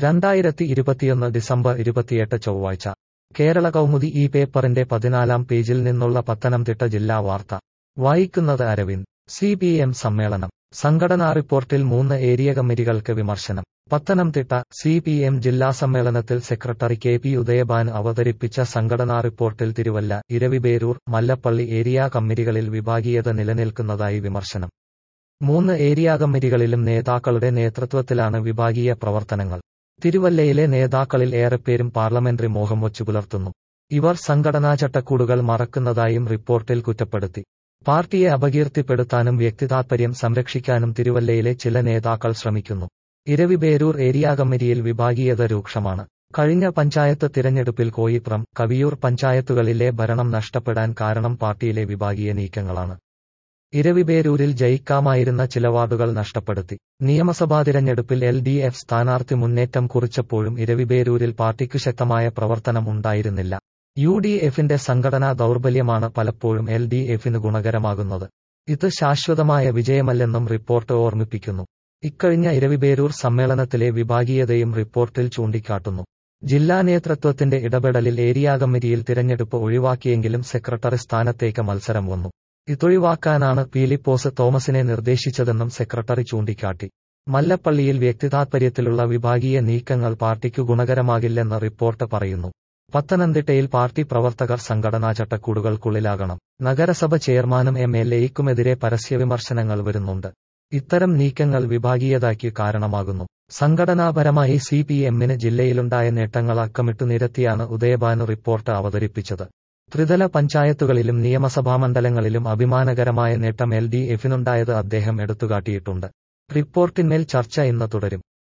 രണ്ടായിരത്തി ഇരുപത്തിയൊന്ന് ഡിസംബർ ഇരുപത്തിയെട്ട് ചൊവ്വാഴ്ച കേരള കൗമുദി ഈ പേപ്പറിന്റെ പതിനാലാം പേജിൽ നിന്നുള്ള പത്തനംതിട്ട ജില്ലാ വാർത്ത വായിക്കുന്നത് അരവിന്ദ് സി പി എം സമ്മേളനം സംഘടനാ റിപ്പോർട്ടിൽ മൂന്ന് ഏരിയ കമ്മിറ്റികൾക്ക് വിമർശനം പത്തനംതിട്ട സി പി എം ജില്ലാ സമ്മേളനത്തിൽ സെക്രട്ടറി കെ പി ഉദയഭാൻ അവതരിപ്പിച്ച സംഘടനാ റിപ്പോർട്ടിൽ തിരുവല്ല ഇരവിപേരൂർ മല്ലപ്പള്ളി ഏരിയ കമ്മിറ്റികളിൽ വിഭാഗീയത നിലനിൽക്കുന്നതായി വിമർശനം മൂന്ന് ഏരിയ കമ്മിറ്റികളിലും നേതാക്കളുടെ നേതൃത്വത്തിലാണ് വിഭാഗീയ പ്രവർത്തനങ്ങൾ തിരുവല്ലയിലെ നേതാക്കളിൽ ഏറെപ്പേരും പാർലമെന്ററി മോഹം വച്ചു പുലർത്തുന്നു ഇവർ സംഘടനാ ചട്ടക്കൂടുകൾ മറക്കുന്നതായും റിപ്പോർട്ടിൽ കുറ്റപ്പെടുത്തി പാർട്ടിയെ അപകീർത്തിപ്പെടുത്താനും വ്യക്തിതാത്പര്യം സംരക്ഷിക്കാനും തിരുവല്ലയിലെ ചില നേതാക്കൾ ശ്രമിക്കുന്നു ഇരവിപേരൂർ ഏരിയ കമ്മിറ്റിയിൽ വിഭാഗീയത രൂക്ഷമാണ് കഴിഞ്ഞ പഞ്ചായത്ത് തിരഞ്ഞെടുപ്പിൽ കോയിപ്രം കവിയൂർ പഞ്ചായത്തുകളിലെ ഭരണം നഷ്ടപ്പെടാൻ കാരണം പാർട്ടിയിലെ വിഭാഗീയ നീക്കങ്ങളാണ് ഇരവിപേരൂരിൽ ജയിക്കാമായിരുന്ന ചില വാർഡുകൾ നഷ്ടപ്പെടുത്തി നിയമസഭാ തിരഞ്ഞെടുപ്പിൽ എൽ ഡി എഫ് സ്ഥാനാർത്ഥി മുന്നേറ്റം കുറിച്ചപ്പോഴും ഇരവിപേരൂരിൽ പാർട്ടിക്കു ശക്തമായ പ്രവർത്തനം ഉണ്ടായിരുന്നില്ല യു ഡി എഫിന്റെ സംഘടനാ ദൗർബല്യമാണ് പലപ്പോഴും എൽ ഡി എഫിന് ഗുണകരമാകുന്നത് ഇത് ശാശ്വതമായ വിജയമല്ലെന്നും റിപ്പോർട്ട് ഓർമ്മിപ്പിക്കുന്നു ഇക്കഴിഞ്ഞ ഇരവിപേരൂർ സമ്മേളനത്തിലെ വിഭാഗീയതയും റിപ്പോർട്ടിൽ ചൂണ്ടിക്കാട്ടുന്നു ജില്ലാ നേതൃത്വത്തിന്റെ ഇടപെടലിൽ ഏരിയ കമ്മിറ്റിയിൽ തിരഞ്ഞെടുപ്പ് ഒഴിവാക്കിയെങ്കിലും സെക്രട്ടറി സ്ഥാനത്തേക്ക് മത്സരം വന്നു ഇതൊഴിവാക്കാനാണ് പീലിപ്പോസ് തോമസിനെ നിർദ്ദേശിച്ചതെന്നും സെക്രട്ടറി ചൂണ്ടിക്കാട്ടി മല്ലപ്പള്ളിയിൽ വ്യക്തിതാത്പര്യത്തിലുള്ള വിഭാഗീയ നീക്കങ്ങൾ പാർട്ടിക്കു ഗുണകരമാകില്ലെന്ന് റിപ്പോർട്ട് പറയുന്നു പത്തനംതിട്ടയിൽ പാർട്ടി പ്രവർത്തകർ സംഘടനാ ചട്ടക്കൂടുകൾക്കുള്ളിലാകണം നഗരസഭ ചെയർമാനും എം എൽ എയ്ക്കുമെതിരെ പരസ്യവിമർശനങ്ങൾ വരുന്നുണ്ട് ഇത്തരം നീക്കങ്ങൾ വിഭാഗീയതയ്ക്ക് കാരണമാകുന്നു സംഘടനാപരമായി സി പി എമ്മിന് ജില്ലയിലുണ്ടായ നേട്ടങ്ങൾ അക്കമിട്ടു നിരത്തിയാണ് ഉദയഭാനു റിപ്പോർട്ട് അവതരിപ്പിച്ചത് ത്രിതല പഞ്ചായത്തുകളിലും നിയമസഭാ മണ്ഡലങ്ങളിലും അഭിമാനകരമായ നേട്ടം എൽ ഡി എഫിനുണ്ടായത് അദ്ദേഹം എടുത്തുകാട്ടിയിട്ടുണ്ട് റിപ്പോർട്ടിന്മേൽ ചർച്ച ഇന്ന് തുടരും